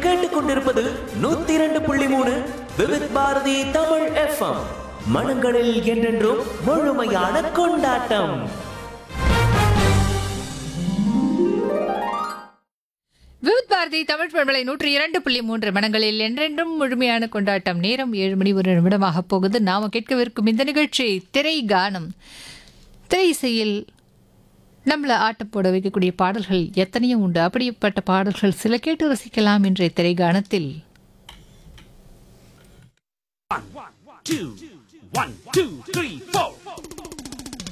கேட்டுக்கொண்டிருப்பது நூத்தி இரண்டு புள்ளி மூணு விவித் பாரதி தமிழ் எஃப்எம் மனங்களில் என்றென்றும் முழுமையான கொண்டாட்டம் விவித் பாரதி தமிழ் பண்பலை நூற்றி இரண்டு புள்ளி மூன்று மனங்களில் என்றென்றும் முழுமையான கொண்டாட்டம் நேரம் ஏழு மணி ஒரு நிமிடமாக போகுது நாம கேட்கவிருக்கும் இந்த நிகழ்ச்சி திரை கானம் திரை இசையில் நம்மளை ஆட்டம் போட வைக்கக்கூடிய பாடல்கள் எத்தனையோ உண்டு அப்படிப்பட்ட பாடல்கள் சில கேட்டு ரசிக்கலாம் இன்றைய திரை கானத்தில் two, one, two, three, four.